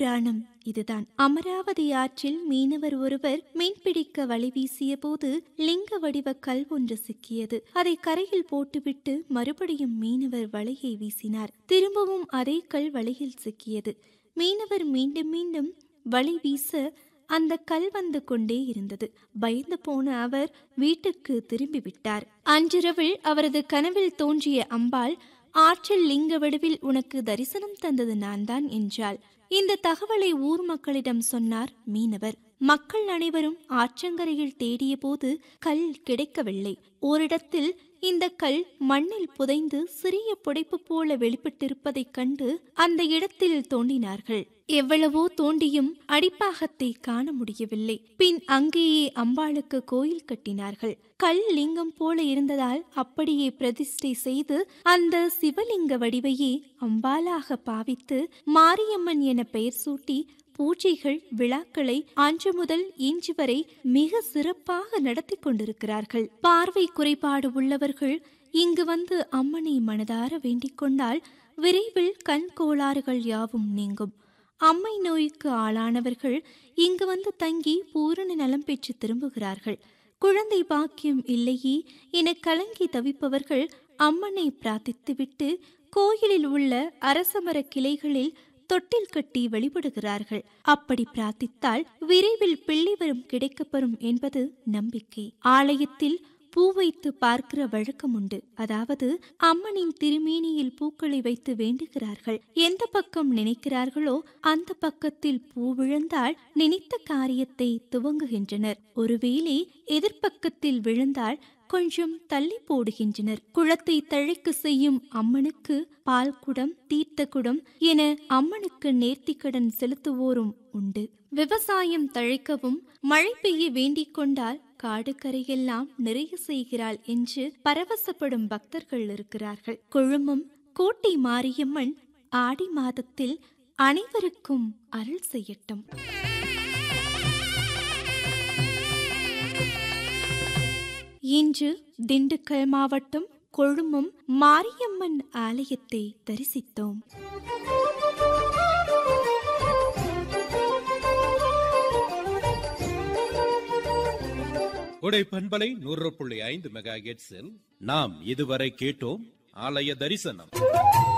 புராணம் இதுதான் அமராவதி ஆற்றில் மீனவர் ஒருவர் மீன்பிடிக்க வலை வீசிய போது லிங்க வடிவ கல் ஒன்று சிக்கியது அதை கரையில் போட்டுவிட்டு மறுபடியும் மீனவர் வலையை வீசினார் திரும்பவும் அதே கல் வலையில் சிக்கியது மீனவர் மீண்டும் மீண்டும் வலை வீச அந்த கல் வந்து கொண்டே இருந்தது பயந்து போன அவர் வீட்டுக்கு திரும்பி விட்டார் அன்றிரவில் அவரது கனவில் தோன்றிய அம்பாள் ஆற்றில் லிங்க வடிவில் உனக்கு தரிசனம் தந்தது நான்தான் என்றாள் இந்த தகவலை ஊர் மக்களிடம் சொன்னார் மீனவர் மக்கள் அனைவரும் ஆற்றங்கரையில் தேடிய போது கல் கிடைக்கவில்லை ஓரிடத்தில் இந்த கல் மண்ணில் புதைந்து சிறிய புடைப்பு போல வெளிப்பட்டிருப்பதைக் கண்டு அந்த இடத்தில் தோண்டினார்கள் எவ்வளவோ தோண்டியும் அடிப்பாகத்தை காண முடியவில்லை பின் அங்கேயே அம்பாளுக்கு கோயில் கட்டினார்கள் கல் லிங்கம் போல இருந்ததால் அப்படியே பிரதிஷ்டை செய்து அந்த சிவலிங்க வடிவையே அம்பாலாக பாவித்து மாரியம்மன் என பெயர் சூட்டி பூஜைகள் விழாக்களை அன்று முதல் இன்று வரை மிக சிறப்பாக நடத்தி கொண்டிருக்கிறார்கள் பார்வை குறைபாடு உள்ளவர்கள் இங்கு வந்து அம்மனை மனதார வேண்டிக் கொண்டால் விரைவில் கண் கோளாறுகள் யாவும் நீங்கும் அம்மை நோய்க்கு ஆளானவர்கள் இங்கு வந்து தங்கி பூரண நலம் பெற்று திரும்புகிறார்கள் குழந்தை பாக்கியம் இல்லையே என கலங்கி தவிப்பவர்கள் அம்மனை பிரார்த்தித்துவிட்டு கோயிலில் உள்ள அரசமர கிளைகளில் தொட்டில் கட்டி வழிபடுகிறார்கள் அப்படி பிரார்த்தித்தால் விரைவில் பிள்ளை வரும் கிடைக்கப்பெறும் என்பது நம்பிக்கை ஆலயத்தில் பூ வைத்து பார்க்கிற வழக்கம் உண்டு அதாவது அம்மனின் திருமேனியில் பூக்களை வைத்து வேண்டுகிறார்கள் எந்த பக்கம் நினைக்கிறார்களோ அந்த பக்கத்தில் பூ விழுந்தால் நினைத்த காரியத்தை துவங்குகின்றனர் ஒருவேளை எதிர்ப்பக்கத்தில் விழுந்தால் கொஞ்சம் தள்ளி போடுகின்றனர் குளத்தை தழைக்கு செய்யும் அம்மனுக்கு பால் குடம் தீர்த்த குடம் என அம்மனுக்கு நேர்த்திக்கடன் செலுத்துவோரும் உண்டு விவசாயம் தழைக்கவும் மழை பெய்ய வேண்டிக் கொண்டால் காடு கரையெல்லாம் நிறைய செய்கிறாள் என்று பரவசப்படும் பக்தர்கள் இருக்கிறார்கள் கொழும்பும் கோட்டை மாரியம்மன் ஆடி மாதத்தில் அனைவருக்கும் அருள் செய்யட்டும் இன்று திண்டுக்கல் மாவட்டம் கொழும்பும் மாரியம்மன் ஆலயத்தை தரிசித்தோம் உடை பண்பலை நூறு புள்ளி ஐந்து மெகா நாம் இதுவரை கேட்டோம் ஆலய தரிசனம்